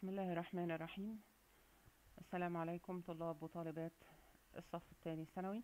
بسم الله الرحمن الرحيم السلام عليكم طلاب وطالبات الصف الثاني الثانوي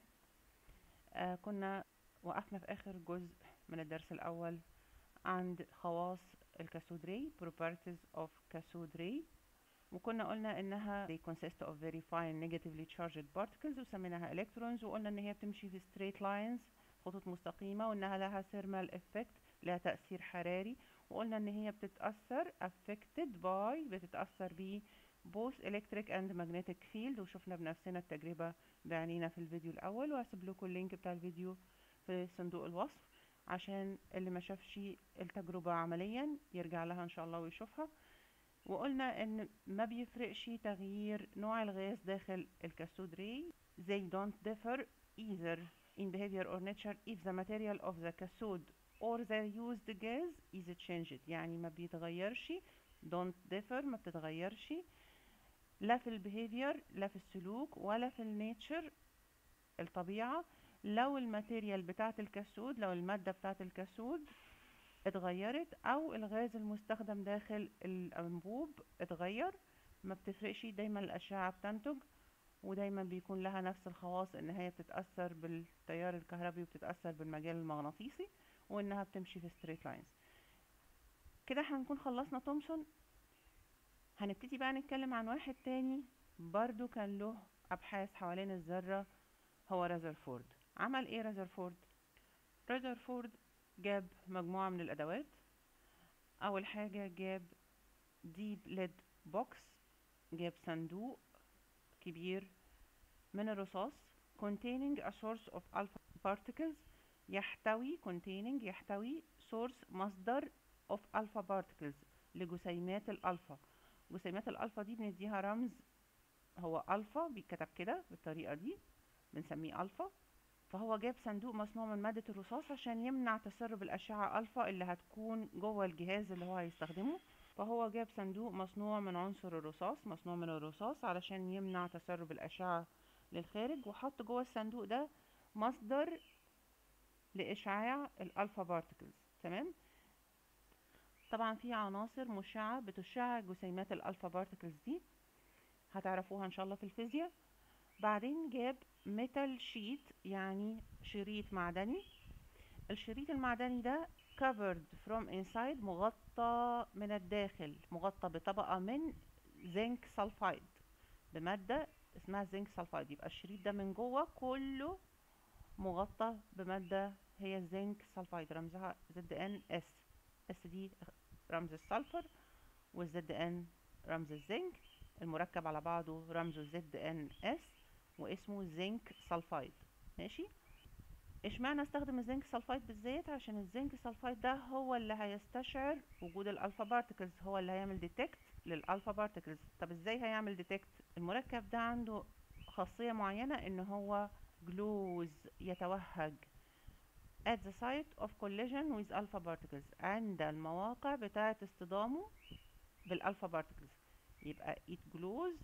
آه كنا وقفنا في آخر جزء من الدرس الأول عند خواص الكاثود ray properties of cathode ray وكنا قلنا إنها they consist of very fine negatively charged particles وسميناها electrons وقلنا إن هي بتمشي في straight lines خطوط مستقيمة وإنها لها thermal effect لها تأثير حراري وقلنا ان هي بتتأثر affected by بتتأثر ب both electric and magnetic field وشفنا بنفسنا التجربة بعينينا في الفيديو الأول وهسيب لكم اللينك بتاع الفيديو في صندوق الوصف عشان اللي ما شافش التجربة عمليا يرجع لها إن شاء الله ويشوفها وقلنا إن ما بيفرقش تغيير نوع الغاز داخل الكاثود راي they don't differ either in behavior or nature if the material of the cathode or the used gas is changed يعني ما بيتغيرش don't differ ما بتتغيرش لا في البيهيفير لا في السلوك ولا في النيتشر الطبيعة لو الماتيريال بتاعة الكاثود لو المادة بتاعة الكاثود اتغيرت او الغاز المستخدم داخل الانبوب اتغير ما بتفرقش دايما الاشعة بتنتج ودايما بيكون لها نفس الخواص ان هي بتتأثر بالتيار الكهربي وبتتأثر بالمجال المغناطيسي وانها بتمشي في ستريت لاينز كده هنكون خلصنا تومسون هنبتدي بقى نتكلم عن واحد تاني برضو كان له ابحاث حوالين الذرة هو رازرفورد عمل ايه رازرفورد رازرفورد جاب مجموعة من الادوات اول حاجة جاب ديب ليد بوكس جاب صندوق كبير من الرصاص containing a source of alpha particles يحتوي containing يحتوي source مصدر of alpha particles لجسيمات الألفا جسيمات الألفا دي بنديها رمز هو ألفا بيتكتب كده بالطريقة دي بنسميه ألفا فهو جاب صندوق مصنوع من مادة الرصاص عشان يمنع تسرب الأشعة ألفا اللي هتكون جوه الجهاز اللي هو هيستخدمه فهو جاب صندوق مصنوع من عنصر الرصاص مصنوع من الرصاص علشان يمنع تسرب الأشعة للخارج وحط جوه الصندوق ده مصدر لإشعاع الألفا بارتكلز تمام طبعا في عناصر مشعة بتشع جسيمات الألفا بارتكلز دي هتعرفوها إن شاء الله في الفيزياء بعدين جاب ميتال شيت يعني شريط معدني الشريط المعدني ده covered from inside مغطى من الداخل مغطى بطبقة من زنك سلفايد بمادة اسمها زنك سلفايد يبقى الشريط ده من جوه كله مغطى بمادة هي الزنك سلفايد رمزها زد ان اس اس دي رمز السلفر والزد ان رمز الزنك المركب على بعضه رمزه زد ان اس واسمه زنك سلفايد ماشي اشمعنى استخدم الزنك سلفايد بالذات عشان الزنك سلفايد ده هو اللي هيستشعر وجود الالفا بارتكلز هو اللي هيعمل ديتكت للالفا بارتكلز طب ازاي هيعمل ديتكت المركب ده عنده خاصية معينة ان هو جلوز يتوهج at the site of collision with alpha particles عند المواقع بتاعة اصطدامه بالالفا particles يبقى it glows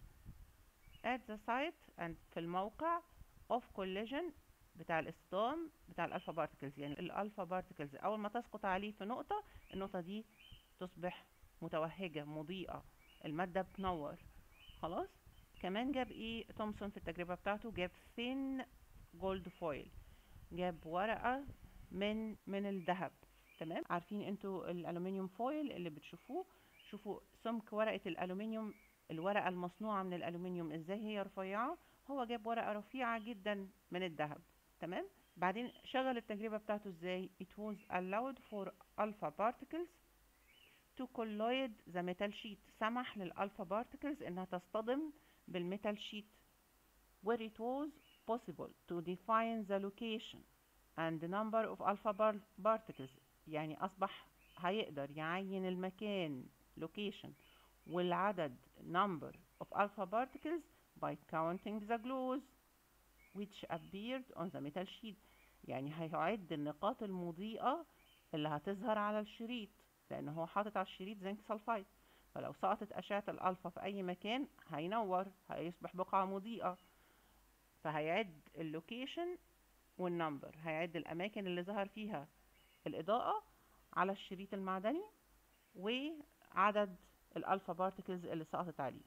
at the site and في الموقع of collision بتاع الاصطدام بتاع الالفا بارتكلز يعني الالفا بارتكلز اول ما تسقط عليه في نقطة النقطة دي تصبح متوهجة مضيئة المادة بتنور خلاص كمان جاب ايه تومسون في التجربة بتاعته جاب ثين جولد فويل جاب ورقة من من الذهب تمام عارفين انتوا الالومنيوم فويل اللي بتشوفوه شوفوا سمك ورقة الالومنيوم الورقة المصنوعة من الالومنيوم ازاي هي رفيعة هو جاب ورقة رفيعة جدا من الذهب تمام بعدين شغل التجربة بتاعته ازاي it was allowed for alpha particles to colloid the metal sheet سمح للالفا بارتكلز انها تصطدم بالميتال شيت where it was possible to define the location and the number of alpha particles يعني أصبح هيقدر يعين المكان location والعدد number of alpha particles by counting the glows which appeared on the metal sheet يعني هيعد النقاط المضيئة اللي هتظهر على الشريط لأن هو حاطط على الشريط زنك سلفايد فلو سقطت أشعة الألفا في أي مكان هينور هيصبح بقعة مضيئة فهيعد اللوكيشن والنمبر هيعد الأماكن اللي ظهر فيها الإضاءة على الشريط المعدني وعدد الالفا بارتكلز اللي سقطت عليه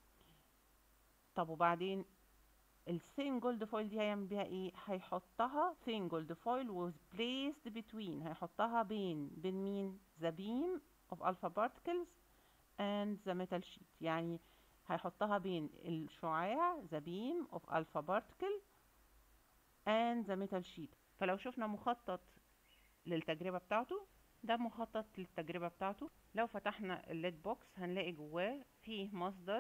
طب وبعدين الثين جولد فويل دي هيعمل بيها ايه هيحطها ثين جولد فويل was placed between هيحطها بين بين مين the beam of alpha particles and the metal sheet يعني هيحطها بين الشعاع the beam of alpha particle and the metal sheet فلو شفنا مخطط للتجربة بتاعته ده مخطط للتجربة بتاعته لو فتحنا الليد بوكس هنلاقي جواه فيه مصدر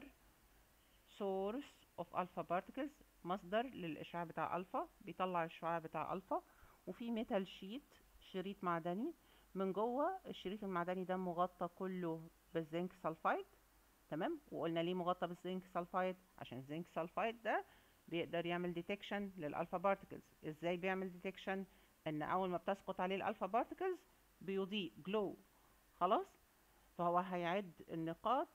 source of alpha particles مصدر للإشعاع بتاع ألفا بيطلع الشعاع بتاع ألفا وفي ميتال شيت شريط معدني من جوه الشريط المعدني ده مغطى كله بالزنك سلفايد تمام وقلنا ليه مغطى بالزنك سلفايد عشان الزنك سلفايد ده بيقدر يعمل ديتكشن للالفا بارتكلز ازاي بيعمل ديتكشن ان اول ما بتسقط عليه الالفا بارتكلز بيضيء جلو خلاص فهو هيعد النقاط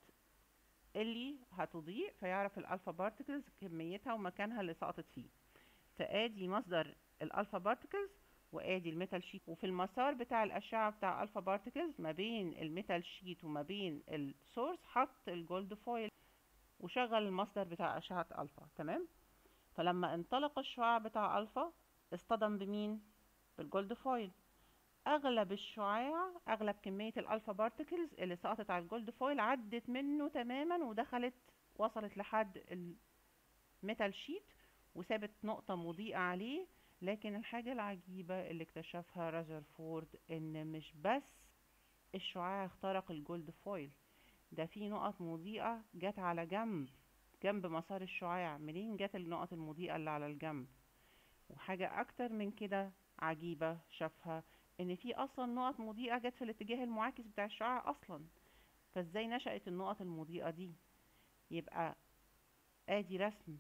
اللي هتضيء فيعرف الالفا بارتكلز كميتها ومكانها اللي سقطت فيه فادي مصدر الالفا بارتكلز وادي الميتال شيت وفي المسار بتاع الاشعه بتاع الفا بارتكلز ما بين الميتال شيت وما بين السورس حط الجولد فويل وشغل المصدر بتاع اشعه الفا تمام فلما انطلق الشعاع بتاع الفا اصطدم بمين بالجولد فويل اغلب الشعاع اغلب كميه الالفا بارتكلز اللي سقطت على الجولد فويل عدت منه تماما ودخلت وصلت لحد الميتال شيت وسابت نقطه مضيئه عليه لكن الحاجه العجيبه اللي اكتشفها رازرفورد ان مش بس الشعاع اخترق الجولد فويل ده في نقط مضيئه جت على جنب جنب مسار الشعاع منين جت النقط المضيئه اللي على الجنب وحاجه اكتر من كده عجيبه شافها ان في اصلا نقط مضيئه جت في الاتجاه المعاكس بتاع الشعاع اصلا فازاي نشأت النقط المضيئه دي يبقى ادي رسم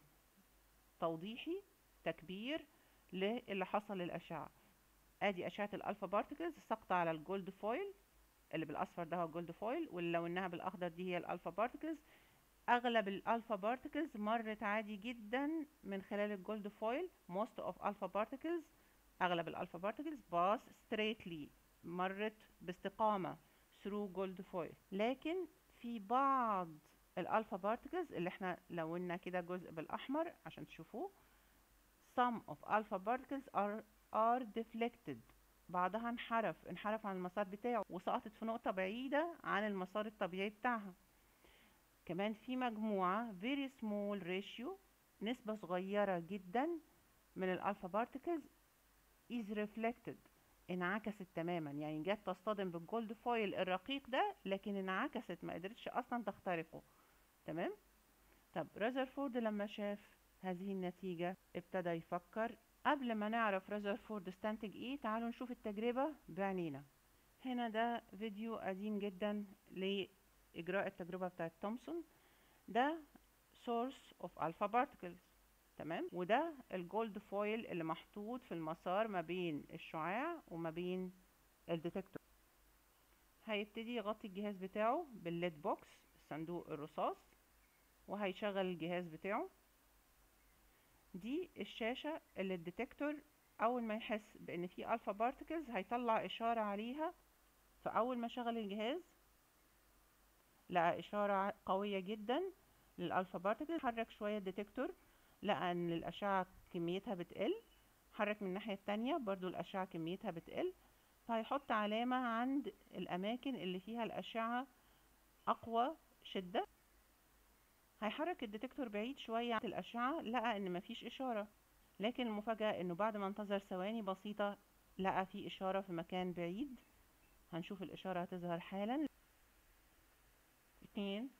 توضيحي تكبير للي حصل للاشعه ادي اشعه الالفا بارتكلز ساقطه على الجولد فويل اللي بالاصفر ده هو الجولد فويل واللي لونها بالاخضر دي هي الالفا بارتكلز اغلب الالفا بارتكلز مرت عادي جدا من خلال الجولد فويل most of alpha particles اغلب الالفا بارتكلز باس ستريتلي مرت باستقامه through جولد فويل لكن في بعض الالفا بارتكلز اللي احنا لونا كده جزء بالاحمر عشان تشوفوه some of alpha particles are are deflected بعضها انحرف انحرف عن المسار بتاعه وسقطت في نقطة بعيدة عن المسار الطبيعي بتاعها كمان في مجموعة very small ratio نسبة صغيرة جدا من الالفا بارتكلز is reflected انعكست تماما يعني جت تصطدم بالجولد فويل الرقيق ده لكن انعكست ما قدرتش اصلا تخترقه تمام طب رازرفورد لما شاف هذه النتيجة ابتدى يفكر قبل ما نعرف رازرفورد استنتج ايه تعالوا نشوف التجربة بعينينا هنا ده فيديو قديم جدا لإجراء التجربة بتاعت تومسون ده source of alpha particles تمام وده الجولد فويل اللي محطوط في المسار ما بين الشعاع وما بين الديتكتور هيبتدي يغطي الجهاز بتاعه بالليد بوكس صندوق الرصاص وهيشغل الجهاز بتاعه دي الشاشة اللي الديتكتور أول ما يحس بإن في ألفا بارتكلز هيطلع إشارة عليها فأول ما شغل الجهاز لقى إشارة قوية جدا للألفا بارتكلز حرك شوية الديتكتور لقى ان الاشعة كميتها بتقل حرك من الناحية التانية برضو الاشعة كميتها بتقل فهيحط علامة عند الاماكن اللي فيها الاشعة اقوى شدة هيحرك الديتكتور بعيد شوية عن الاشعة لقى ان مفيش اشارة لكن المفاجأة انه بعد ما انتظر ثواني بسيطة لقى في اشارة في مكان بعيد هنشوف الاشارة هتظهر حالا اتنين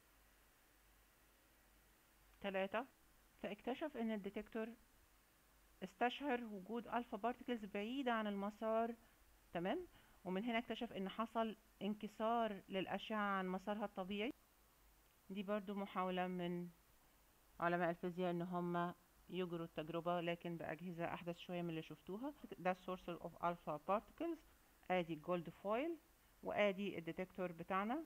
تلاتة فاكتشف ان الديتكتور استشعر وجود الفا بارتكلز بعيدة عن المسار تمام ومن هنا اكتشف ان حصل انكسار للأشعة عن مسارها الطبيعي دي برضو محاولة من علماء الفيزياء ان هم يجروا التجربة لكن بأجهزة أحدث شوية من اللي شفتوها ده source of alpha particles ادي الجولد فويل وادي الديتكتور بتاعنا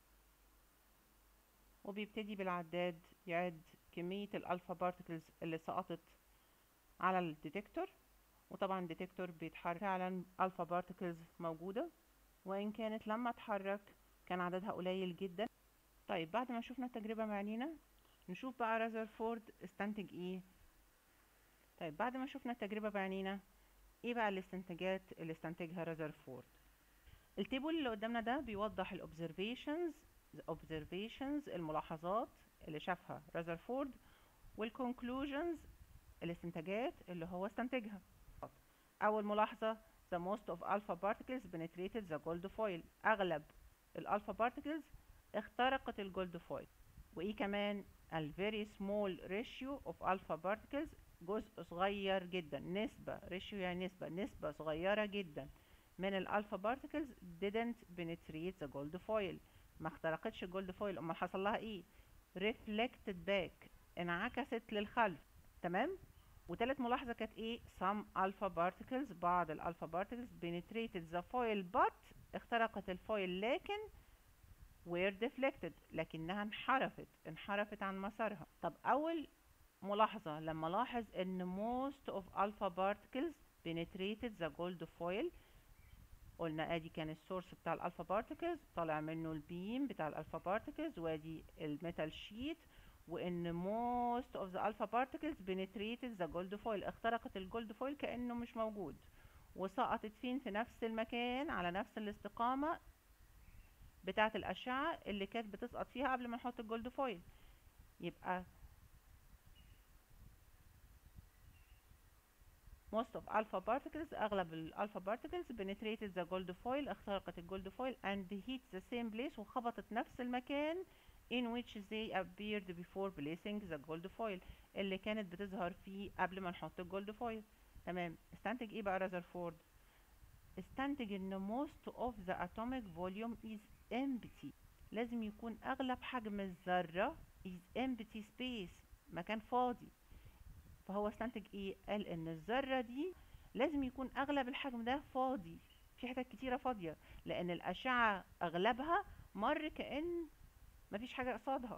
وبيبتدي بالعداد يعد كمية الألفا بارتكلز اللي سقطت على الديتكتور وطبعا الديتكتور بيتحرك فعلا ألفا بارتكلز موجودة وإن كانت لما اتحرك كان عددها قليل جدا طيب بعد ما شفنا التجربة بعينينا نشوف بقى رازرفورد استنتج ايه طيب بعد ما شفنا التجربة بعينينا ايه بقى الاستنتاجات اللي استنتجها رازرفورد التيبل اللي قدامنا ده بيوضح الاوبزرفيشنز observations الملاحظات اللي شافها رازرفورد والconclusions الاستنتاجات اللي هو استنتجها أول ملاحظة the most of alpha particles penetrated the gold foil أغلب الألفا particles اخترقت الجولد فويل وإيه كمان ال very small ratio of alpha particles جزء صغير جدا نسبة ratio يعني نسبة نسبة صغيرة جدا من الألفا particles didn't penetrate the gold foil ما اخترقتش الجولد فويل امال حصل لها ايه reflected back انعكست للخلف تمام وتالت ملاحظة كانت ايه some alpha particles بعض الالفا particles penetrated the foil but اخترقت الفويل لكن were deflected لكنها انحرفت انحرفت عن مسارها طب اول ملاحظة لما لاحظ ان most of alpha particles penetrated the gold foil قلنا ادي كان السورس بتاع الالفا بارتكلز طالع منه البيم بتاع الالفا بارتكلز وادي الميتال شيت وان most of the alpha particles penetrated the gold foil اخترقت الجولد فويل كانه مش موجود وسقطت فين في نفس المكان على نفس الاستقامه بتاعه الاشعه اللي كانت بتسقط فيها قبل ما نحط الجولد فويل يبقى most of alpha particles أغلب الألفا particles penetrated the gold foil اخترقت الجولد foil and hit the same place وخبطت نفس المكان in which they appeared before placing the gold foil اللي كانت بتظهر فيه قبل ما نحط الجولد foil تمام استنتج ايه بقى رازرفورد استنتج ان most of the atomic volume is empty لازم يكون اغلب حجم الذرة is empty space مكان فاضي فهو استنتج ايه قال ان الذرة دي لازم يكون اغلب الحجم ده فاضي في حتت كتيرة فاضية لان الاشعة اغلبها مر كأن مفيش حاجة قصادها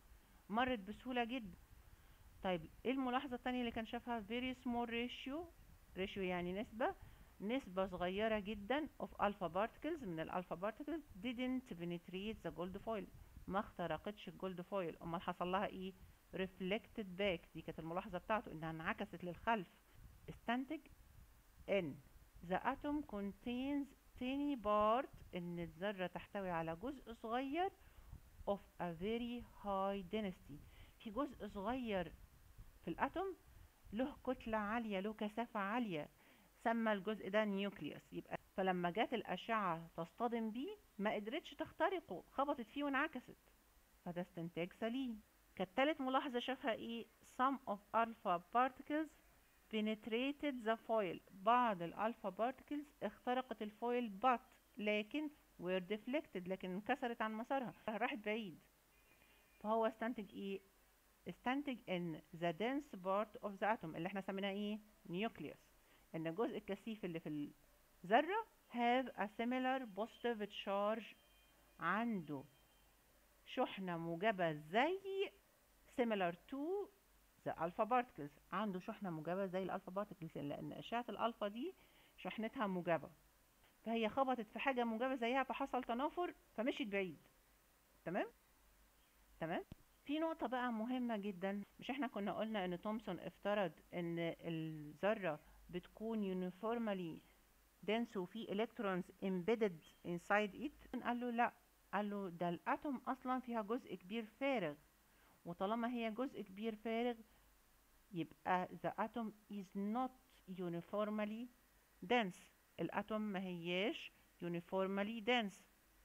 مرت بسهولة جدا طيب ايه الملاحظة التانية اللي كان شافها very small ratio ratio يعني نسبة نسبة صغيرة جدا of alpha particles من الالفا particles didn't penetrate the gold foil ما اخترقتش الجولد فويل امال حصل لها ايه reflected back دي كانت الملاحظة بتاعته انها انعكست للخلف استنتج ان the atom contains tiny part ان الذرة تحتوي على جزء صغير of a very high density في جزء صغير في الاتوم له كتلة عالية له كثافة عالية سمى الجزء ده نيوكليوس يبقى فلما جت الأشعة تصطدم بيه ما قدرتش تخترقه خبطت فيه وانعكست فده استنتاج سليم كانت تالت ملاحظة شافها ايه some of alpha particles penetrated the foil بعض الالفا particles اخترقت الفويل but لكن were deflected لكن انكسرت عن مسارها راحت بعيد فهو استنتج ايه استنتج ان the dense part of the atom اللي احنا سميناها ايه nucleus ان الجزء الكثيف اللي في الذرة have a similar positive charge عنده شحنة موجبة زي similar to the alpha particles عنده شحنة موجبة زي الالفا particles لان اشعة الالفا دي شحنتها موجبة فهي خبطت في حاجة موجبة زيها فحصل تنافر فمشيت بعيد تمام تمام في نقطة بقى مهمة جدا مش احنا كنا قلنا ان تومسون افترض ان الذرة بتكون uniformly dense وفي electrons embedded inside it قال له لا قال له ده الاتوم اصلا فيها جزء كبير فارغ وطالما هي جزء كبير فارغ يبقى the atom is not uniformly dense الاتوم ما هياش uniformly dense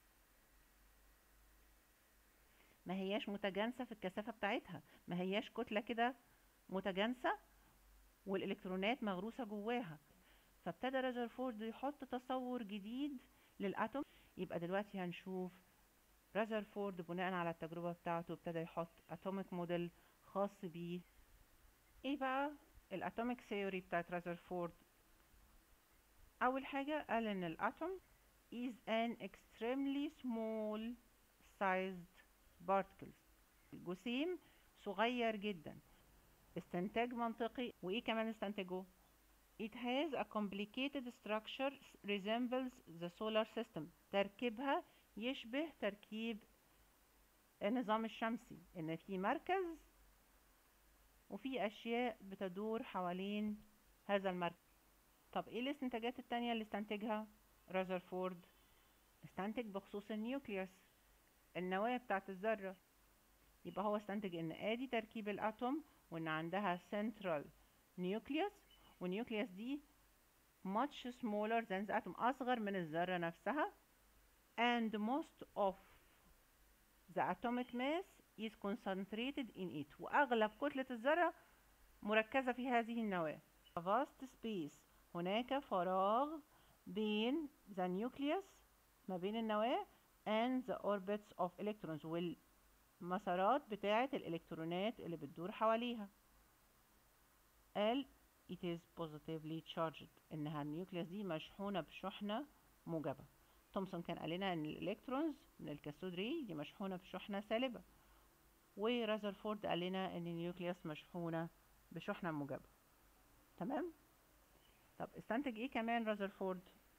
ما هياش متجانسة في الكثافة بتاعتها ما هياش كتلة كده متجانسة والإلكترونات مغروسة جواها فابتدى رازرفورد يحط تصور جديد للأتوم يبقى دلوقتي هنشوف رازرفورد بناء على التجربة بتاعته ابتدى يحط اتوميك موديل خاص بيه ايه بقى الاتوميك ثيوري بتاعت رازرفورد اول حاجة قال ان الاتوم is an extremely small sized particles الجسيم صغير جدا استنتاج منطقي وايه كمان استنتجه It has a complicated structure resembles the solar system تركيبها يشبه تركيب النظام الشمسي ان في مركز وفي اشياء بتدور حوالين هذا المركز طب ايه الاستنتاجات التانية اللي استنتجها رازرفورد استنتج بخصوص النيوكليوس النواة بتاعت الذرة يبقى هو استنتج ان ادي تركيب الاتوم وان عندها central nucleus والنيوكليوس دي much smaller than the atom اصغر من الذرة نفسها and most of the atomic mass is concentrated in it واغلب كتلة الذرة مركزة في هذه النواة vast space هناك فراغ بين the nucleus ما بين النواة and the orbits of electrons والمسارات بتاعة الإلكترونات اللي بتدور حواليها قال it is positively charged إنها النيوكليوس دي مشحونة بشحنة موجبة تومسون كان قال لنا إن الإلكترونز من الكاثود ري دي مشحونة بشحنة سالبة ورازرفورد قال لنا إن النيوكليوس مشحونة بشحنة موجبة تمام طب استنتج ايه كمان رازرفورد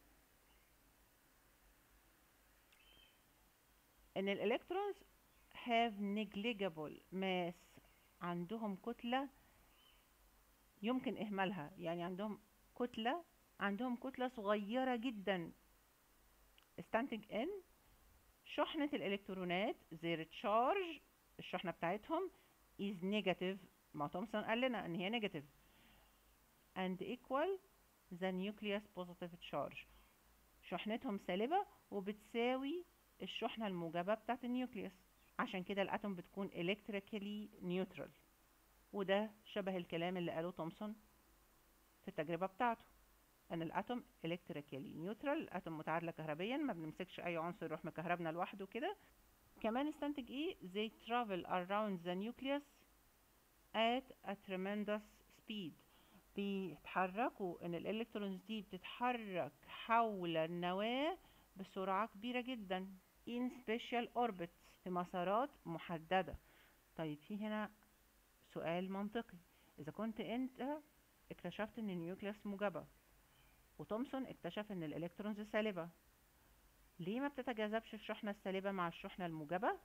ان الالكترونز have negligible mass عندهم كتلة يمكن اهمالها يعني عندهم كتلة عندهم كتلة صغيرة جدا استنتج ان شحنة الالكترونات their charge الشحنة بتاعتهم is negative ما تومسون قال لنا ان هي negative and equal the nucleus positive charge شحنتهم سالبة وبتساوي الشحنة الموجبة بتاعت النيوكليوس عشان كده الاتوم بتكون electrically neutral وده شبه الكلام اللي قاله تومسون في التجربة بتاعته ان الاتوم electrically neutral الاتوم متعادلة كهربيا ما بنمسكش اي عنصر يروح مكهربنا لوحده كده كمان استنتج ايه they travel around the nucleus at a tremendous speed بيتحركوا ان الالكترونز دي بتتحرك حول النواة بسرعة كبيرة جدا in special orbits في مسارات محددة طيب في هنا سؤال منطقي اذا كنت انت اكتشفت ان النيوكليوس موجبة وتومسون اكتشف ان الالكترونز سالبة ليه ما بتتجاذبش الشحنة السالبة مع الشحنة الموجبة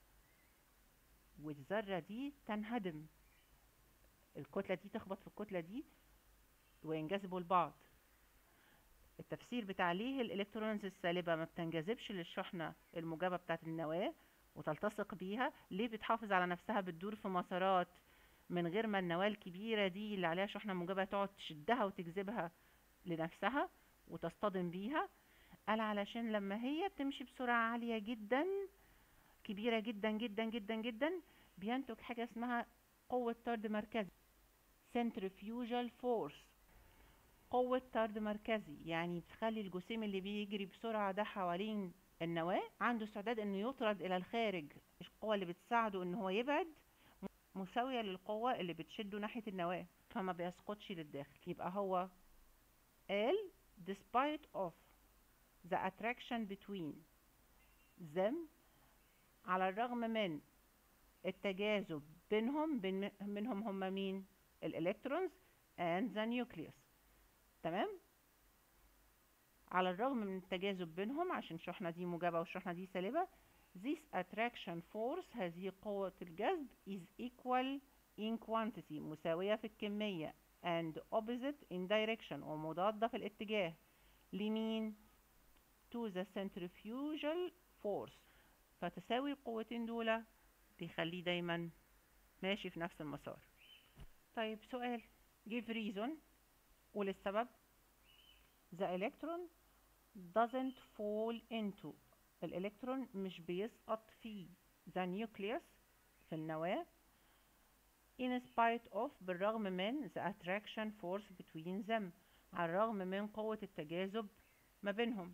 والذرة دي تنهدم الكتلة دي تخبط في الكتلة دي وينجذبوا لبعض التفسير بتاع ليه الالكترونز السالبة ما بتنجذبش للشحنة الموجبة بتاعت النواة وتلتصق بيها ليه بتحافظ على نفسها بتدور في مسارات من غير ما النواة الكبيرة دي اللي عليها شحنة موجبة تقعد تشدها وتجذبها لنفسها وتصطدم بيها قال علشان لما هي بتمشي بسرعة عالية جدا كبيرة جدا جدا جدا جدا بينتج حاجة اسمها قوة طرد مركزي centrifugal force قوة طرد مركزي يعني بتخلي الجسيم اللي بيجري بسرعة ده حوالين النواة عنده استعداد انه يطرد الى الخارج القوة اللي بتساعده ان هو يبعد مساوية للقوة اللي بتشده ناحية النواة فما بيسقطش للداخل يبقى هو قال despite of the attraction between them على الرغم من التجاذب بينهم بين منهم هم مين الالكترونز and the nucleus تمام على الرغم من التجاذب بينهم عشان الشحنة دي موجبة والشحنة دي سالبة this attraction force هذه قوة الجذب is equal in quantity مساوية في الكمية and opposite in direction ومضادة في الاتجاه لمين to the centrifugal force فتساوي القوتين دول بيخليه دايما ماشي في نفس المسار طيب سؤال give reason وللسبب the electron doesn't fall into الالكترون مش بيسقط في the nucleus في النواة in spite of بالرغم من the attraction force between them على الرغم من قوة التجاذب ما بينهم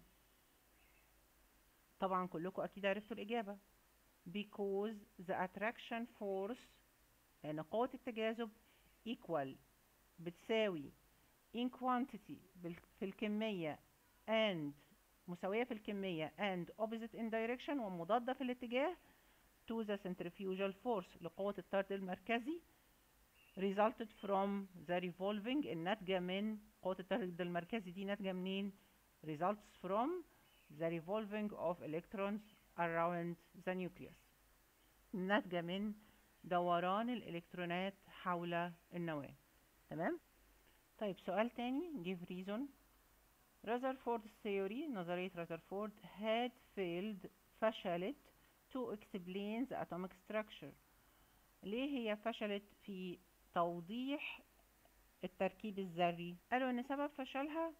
طبعا كلكم اكيد عرفتوا الاجابة because the attraction force لان قوة التجاذب equal بتساوي in quantity في الكمية and مساوية في الكمية and opposite in direction ومضادة في الاتجاه to the centrifugal force لقوة الطرد المركزي resulted from the revolving الناتجة من قوة الطرد المركزي دي ناتجة منين results from the revolving of electrons around the nucleus ناتجة من دوران الإلكترونات حول النواة تمام طيب سؤال تاني give reason Rutherford's theory نظرية رذرفورد had failed فشلت to explain the atomic structure ليه هي فشلت في توضيح التركيب الذري قالوا ان سبب فشلها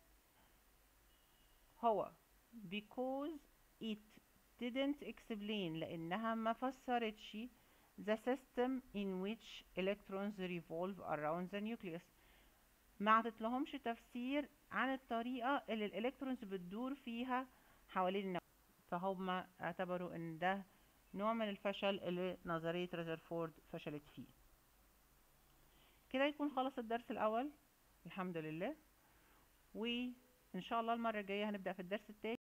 هو because it didn't explain لانها ما فسرتش the system in which electrons revolve around the nucleus ما عطتلهمش تفسير عن الطريقة اللي الالكترونز بتدور فيها حوالين النواة فهم اعتبروا ان ده نوع من الفشل اللي نظرية رذرفورد فشلت فيه كده يكون خلص الدرس الاول الحمد لله وان شاء الله المرة الجاية هنبدأ في الدرس التاني